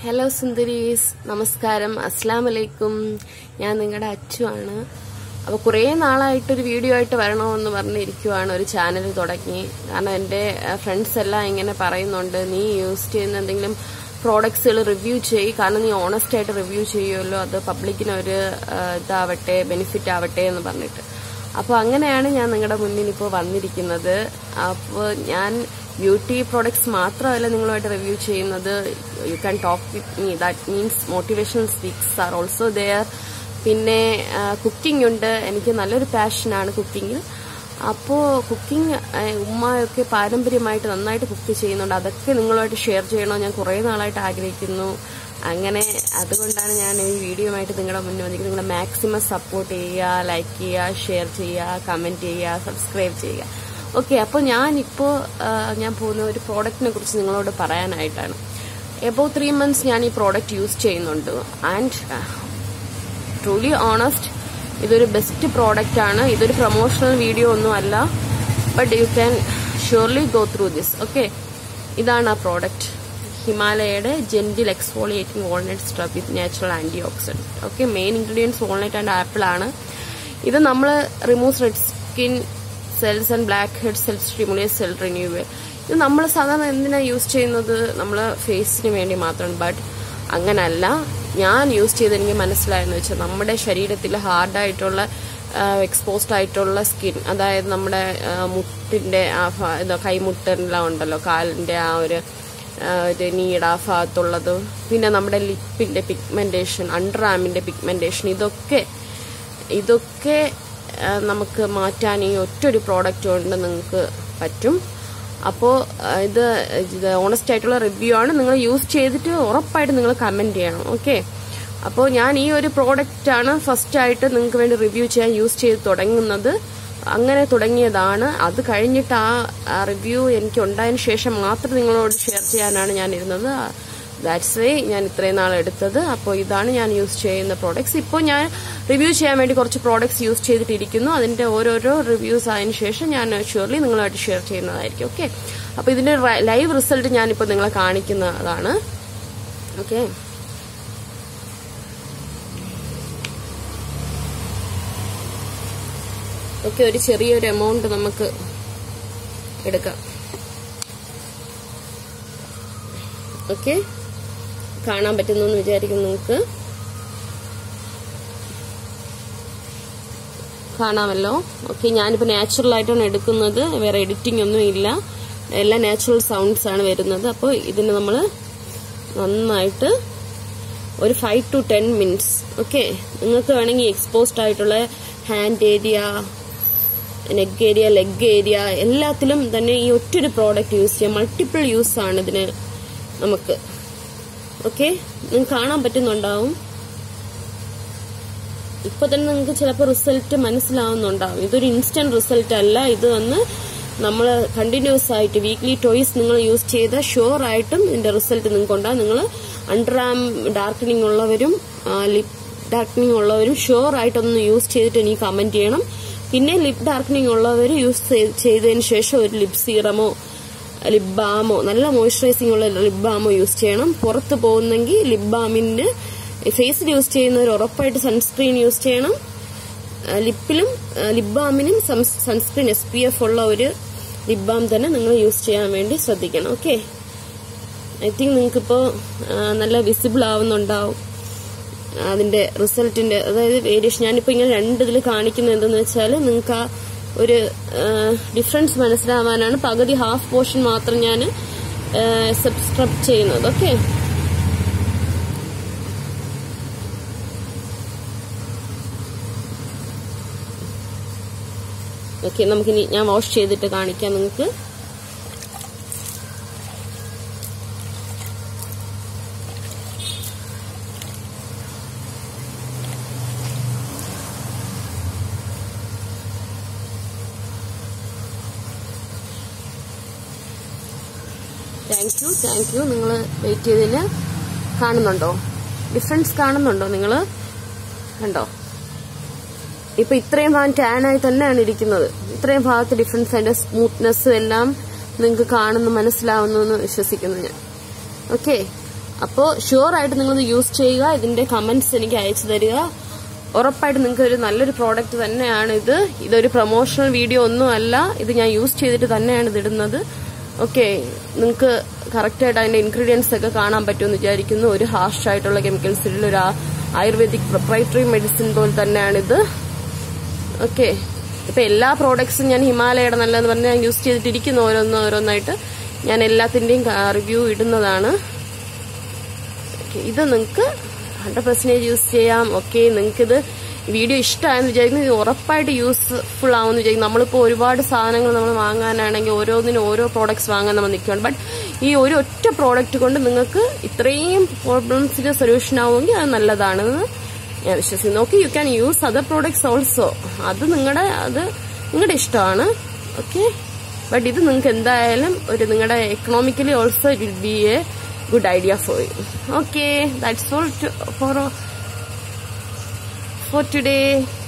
hello സുന്ദരീസ് നമസ്കാരം അസ്സാം വലൈക്കും ഞാൻ നിങ്ങളുടെ അച്ചുവാണ് അപ്പോൾ കുറേ നാളായിട്ടൊരു വീഡിയോ ആയിട്ട് വരണമെന്ന് പറഞ്ഞിരിക്കുവാണ് ഒരു ചാനൽ തുടങ്ങി കാരണം എൻ്റെ ഫ്രണ്ട്സ് എല്ലാം ഇങ്ങനെ പറയുന്നുണ്ട് നീ യൂസ് ചെയ്യുന്ന എന്തെങ്കിലും പ്രോഡക്ട്സുകൾ റിവ്യൂ ചെയ്യ് കാരണം നീ ഓണസ്റ്റ് ആയിട്ട് റിവ്യൂ ചെയ്യുമല്ലോ അത് പബ്ലിക്കിന് ഒരു ആ, ഇതാവട്ടെ ബെനിഫിറ്റ് ആവട്ടെ എന്ന് പറഞ്ഞിട്ട് അപ്പോൾ അങ്ങനെയാണ് ഞാൻ നിങ്ങളുടെ മുന്നിൽ ഇപ്പോൾ വന്നിരിക്കുന്നത് അപ്പോൾ ഞാൻ ബ്യൂട്ടി പ്രോഡക്ട്സ് മാത്രമല്ല നിങ്ങളുമായിട്ട് റിവ്യൂ ചെയ്യുന്നത് you can talk with me that means motivational speaks are also there പിന്നെ കുക്കിംഗ് ഉണ്ട് എനിക്ക് നല്ലൊരു പാഷനാണ് കുക്കിങ്ങിൽ അപ്പോൾ കുക്കിംഗ് ഉമ്മയൊക്കെ പാരമ്പര്യമായിട്ട് നന്നായിട്ട് കുക്ക് ചെയ്യുന്നുണ്ട് അതൊക്കെ നിങ്ങളുമായിട്ട് ഷെയർ ചെയ്യണമെന്ന് ഞാൻ കുറേ നാളായിട്ട് ആഗ്രഹിക്കുന്നു അങ്ങനെ അതുകൊണ്ടാണ് ഞാൻ ഈ വീഡിയോയുമായിട്ട് നിങ്ങളുടെ മുന്നിൽ വന്നിരിക്കുന്നത് നിങ്ങളെ മാക്സിമം സപ്പോർട്ട് ചെയ്യുക ലൈക്ക് ചെയ്യുക ഷെയർ ചെയ്യുക കമൻറ്റ് ചെയ്യുക സബ്സ്ക്രൈബ് ചെയ്യുക ഓക്കെ അപ്പോൾ ഞാനിപ്പോൾ ഞാൻ പോകുന്ന ഒരു പ്രോഡക്റ്റിനെ കുറിച്ച് നിങ്ങളോട് പറയാനായിട്ടാണ് എബോ ത്രീ മന്ത്സ് ഞാൻ ഈ പ്രോഡക്റ്റ് യൂസ് ചെയ്യുന്നുണ്ട് ആൻഡ് ട്രൂലി ഓണസ്റ്റ് ഇതൊരു ബെസ്റ്റ് പ്രോഡക്റ്റ് ആണ് ഇതൊരു പ്രൊമോഷണൽ വീഡിയോ ഒന്നും അല്ല but you can surely go through this okay ഇതാണ് ആ പ്രോഡക്റ്റ് ഹിമാലയയുടെ gentle exfoliating walnut scrub with natural antioxidant okay main ingredients walnut and apple ആണ് ഇത് നമ്മൾ removes red skin cells and blackhead cells stimulate cell renewal ഇത് നമ്മൾ സാധാരണ എന്തിനാ യൂസ് ചെയ്യുന്നത് നമ്മൾ ഫേസിന് വേണ്ടി മാത്രമാണ് ബട്ട് അങ്ങനല്ല ഞാൻ യൂസ് ചെയ്ത് എനിക്ക് മനസ്സിലായെന്ന് വെച്ചാൽ നമ്മുടെ ശരീരത്തിൽ ഹാർഡായിട്ടുള്ള എക്സ്പോസ്ഡ് ആയിട്ടുള്ള സ്കിൻ അതായത് നമ്മുടെ ആ, മുട്ടിന്റെ ആ ഭാ- ഇത് കൈമുട്ടെല്ലാം ഉണ്ടല്ലോ കാലിന്റെ ആ ഒരു ആ, ഇത് നീട ആ ഭാഗത്തുള്ളത് പിന്നെ നമ്മുടെ ലിപ്പിന്റെ പിഗ്മെന്റേഷൻ അണ്ടർ ആമിന്റെ പിഗ്മെന്റേഷൻ ഇതൊക്കെ ഇതൊക്കെ ആ, നമുക്ക് മാറ്റാൻ ഈ ഒറ്റൊരു പ്രോഡക്റ്റ് കൊണ്ട് നിങ്ങൾക്ക് പറ്റും അപ്പോൾ ഇത് ഇത് ഓണസ്റ്റ് ആയിട്ടുള്ള റിവ്യൂ ആണ് നിങ്ങൾ യൂസ് ചെയ്തിട്ട് ഉറപ്പായിട്ട് നിങ്ങൾ കമന്റ് ചെയ്യണം ഓക്കെ അപ്പോൾ ഞാൻ ഈ ഒരു പ്രോഡക്റ്റ് ആണ് ഫസ്റ്റ് ആയിട്ട് നിങ്ങൾക്ക് വേണ്ടി റിവ്യൂ ചെയ്യാൻ യൂസ് ചെയ്ത് തുടങ്ങുന്നത് അങ്ങനെ തുടങ്ങിയതാണ് അത് കഴിഞ്ഞിട്ട് ആ റിവ്യൂ എനിക്ക് ഉണ്ടായതിനു ശേഷം മാത്രം നിങ്ങളോട് ഷെയർ ചെയ്യാനാണ് ഞാൻ ഇരുന്നത് ദാറ്റ്സ് വേ ഞാൻ ഇത്രയും നാൾ എടുത്തത് അപ്പോൾ ഇതാണ് ഞാൻ യൂസ് ചെയ്യുന്ന പ്രോഡക്ട്സ് ഇപ്പോൾ ഞാൻ റിവ്യൂ ചെയ്യാൻ വേണ്ടി കുറച്ച് പ്രോഡക്ട്സ് യൂസ് ചെയ്തിട്ടിരിക്കുന്നു അതിന്റെ ഓരോരോ റിവ്യൂസ് ആയതിനു ശേഷം ഞാൻ ഷുവർലി നിങ്ങളുമായിട്ട് ഷെയർ ചെയ്യുന്നതായിരിക്കും ഓക്കെ അപ്പോൾ ഇതിന്റെ ലൈവ് റിസൾട്ട് ഞാനിപ്പോൾ നിങ്ങളെ കാണിക്കുന്നതാണ് ഓക്കെ ഓക്കെ ഒരു ചെറിയൊരു എമൗണ്ട് നമുക്ക് എടുക്കാം ഓക്കെ കാണാൻ പറ്റുന്നു എന്ന് വിചാരിക്കുന്നു നിങ്ങൾക്ക് കാണാമല്ലോ ഓക്കെ ഞാനിപ്പോൾ നാച്ചുറൽ ആയിട്ടാണ് എടുക്കുന്നത് വേറെ എഡിറ്റിംഗ് ഒന്നും ഇല്ല എല്ലാം നാച്ചുറൽ സൗണ്ട്സ് ആണ് വരുന്നത് അപ്പോൾ ഇതിന് നമ്മൾ നന്നായിട്ട് ഒരു five to ten minutes okay നിങ്ങൾക്ക് വേണമെങ്കിൽ എക്സ്പോസ്ഡ് ആയിട്ടുള്ള hand area neck area leg area എല്ലാത്തിലും തന്നെ ഈ ഒറ്റൊരു പ്രോഡക്റ്റ് യൂസ് ചെയ്യാം മൾട്ടിപ്പിൾ യൂസ് ആണ് ഇതിന് നമുക്ക് ഓക്കെ നിങ്ങൾക്ക് കാണാൻ പറ്റുന്നുണ്ടാവും ഇപ്പൊ തന്നെ നിങ്ങൾക്ക് ചിലപ്പോൾ റിസൾട്ട് മനസ്സിലാവുന്നുണ്ടാവും ഇതൊരു ഇൻസ്റ്റന്റ് റിസൾട്ട് അല്ല ഇത് വന്ന് നമ്മൾ കണ്ടിന്യൂസ് ആയിട്ട് വീക്ക്ലി ടോയ്സ് നിങ്ങൾ യൂസ് ചെയ്ത ഷുവർ ആയിട്ടും ഇതിന്റെ റിസൾട്ട് നിങ്ങൾക്ക് ഉണ്ടാകും നിങ്ങൾ അണ്ടർ ആം ഡാർക്കനിങ് ഉള്ളവരും ലിപ് ഡാർക്കനിങ് ഉള്ളവരും ഷുവർ ആയിട്ടൊന്ന് യൂസ് ചെയ്തിട്ട് എനിക്ക് കമന്റ് ചെയ്യണം പിന്നെ ലിപ് ഡാർക്കനിങ് ഉള്ളവർ യൂസ് ചെയ്തതിന് ശേഷം ഒരു ലിപ് സീറമോ ലിപ് ബാമോ നല്ല മോയ്സ്ചറൈസിംഗ് ഉള്ള ലിപ് ബാമോ യൂസ് ചെയ്യണം പുറത്ത് പോകുന്നെങ്കിൽ ലിപ് ബാമിന് ഫേസിൽ യൂസ് ചെയ്യുന്നവർ ഉറപ്പായിട്ട് സൺസ്ക്രീൻ യൂസ് ചെയ്യണം ആ, ലിപ്പിലും ആ, ലിപ് ബാമിനും സൺസ്ക്രീൻ എസ് പി എഫ് ഉള്ള ഒരു ലിപ് ബാം തന്നെ നിങ്ങൾ യൂസ് ചെയ്യാൻ വേണ്ടി ശ്രദ്ധിക്കണം ഓക്കെ ഐ തിങ്ക് നിങ്ങൾക്കിപ്പോൾ നല്ല വിസിബിൾ ആവുന്നുണ്ടാവും അതിന്റെ റിസൾട്ടിന്റെ അതായത് വേരിയേഷൻ ഞാനിപ്പോൾ ഇങ്ങനെ രണ്ട് ഇതിൽ കാണിക്കുന്നത് എന്തെന്ന് വെച്ചാൽ നിങ്ങൾക്ക് ആ ഒരു ഡിഫറൻസ് മനസ്സിലാവാനാണ് പകുതി ഹാഫ് പോർഷൻ മാത്രം ഞാൻ സബ്സ്ക്രൈബ് ചെയ്യുന്നത് ഓക്കെ ഓക്കെ നമുക്കിനി ഞാൻ വാഷ് ചെയ്തിട്ട് കാണിക്കാം നിങ്ങൾക്ക് താങ്ക് യു താങ്ക് യു നിങ്ങൾ വെയിറ്റ് ചെയ്തതിന് കാണുന്നുണ്ടോ ഡിഫറൻസ് കാണുന്നുണ്ടോ നിങ്ങൾ കണ്ടോ ഇപ്പൊ ഇത്രയും ഭാഗം ടാൻ ആയി തന്നെയാണ് ഇരിക്കുന്നത് ഇത്രയും ഭാഗത്ത് ഡിഫറൻസ് അതിന്റെ സ്മൂത്ത്നെസ് എല്ലാം നിങ്ങൾക്ക് കാണുന്നു മനസ്സിലാവുന്നു എന്ന് വിശ്വസിക്കുന്നു ഞാൻ ഓക്കെ അപ്പോൾ ഷുവർ ആയിട്ട് നിങ്ങൾ യൂസ് ചെയ്യുക ഇതിന്റെ കമന്റ്സ് എനിക്ക് അയച്ചു തരിക ഉറപ്പായിട്ട് നിങ്ങൾക്ക് ഒരു നല്ലൊരു പ്രോഡക്റ്റ് തന്നെയാണ് ഇത് ഇതൊരു പ്രൊമോഷണൽ വീഡിയോ ഒന്നും അല്ല ഇത് ഞാൻ യൂസ് ചെയ്തിട്ട് തന്നെയാണ് ഇത് ഇടുന്നത് ഓക്കെ നിങ്ങൾക്ക് കറക്റ്റായിട്ട് അതിന്റെ ഇൻഗ്രീഡിയൻസ് ഒക്കെ കാണാൻ പറ്റുമെന്ന് വിചാരിക്കുന്നു ഒരു ഹാർഷ് ആയിട്ടുള്ള കെമിക്കൽസ് ഇല്ല ഒരു ആ- ആയുർവേദിക് പ്രൊപ്രൈറ്ററി മെഡിസിൻ പോലെ തന്നെയാണിത് ഓക്കെ ഇപ്പൊ എല്ലാ പ്രോഡക്ട്സും ഞാൻ ഹിമാലയയുടെ നല്ലതെന്ന് പറഞ്ഞ് ഞാൻ യൂസ് ചെയ്തിട്ടിരിക്കുന്നു ഓരോന്ന് ഓരോന്നായിട്ട് ഞാൻ എല്ലാത്തിന്റെയും റിവ്യൂ ഇടുന്നതാണ് Okay, ഇത് നിങ്ങൾക്ക് ഹൺഡ്രഡ് പെർസെന്റേജ് യൂസ് ചെയ്യാം ഓക്കെ നിങ്ങൾക്ക് ഇത് വീഡിയോ ഇഷ്ടമായെന്ന് വിചാരിക്കുന്നു ഇത് ഉറപ്പായിട്ട് യൂസ്ഫുൾ ആവുമെന്ന് വിചാരിക്കുന്നു നമ്മളിപ്പോൾ ഒരുപാട് സാധനങ്ങൾ നമ്മൾ വാങ്ങാനാണെങ്കിൽ ഓരോന്നിനും ഓരോ പ്രോഡക്ട്സ് വാങ്ങാൻ നമ്മൾ നിൽക്കുകയാണ് ബട്ട് ഈ ഒരു ഒറ്റ പ്രോഡക്റ്റ് കൊണ്ട് നിങ്ങൾക്ക് ഇത്രയും പ്രോബ്ലംസിന് സൊല്യൂഷൻ ആവുമെങ്കിൽ അത് നല്ലതാണെന്ന് ഞാൻ വിശ്വസിക്കുന്നു okay you can use other products also അത് നിങ്ങളുടെ അത് നിങ്ങളുടെ ഇഷ്ടമാണ് ഓക്കെ ബട്ട് ഇത് നിങ്ങൾക്ക് എന്തായാലും ഒരു നിങ്ങളുടെ economically also it will be a good idea for you okay that's all to, for for today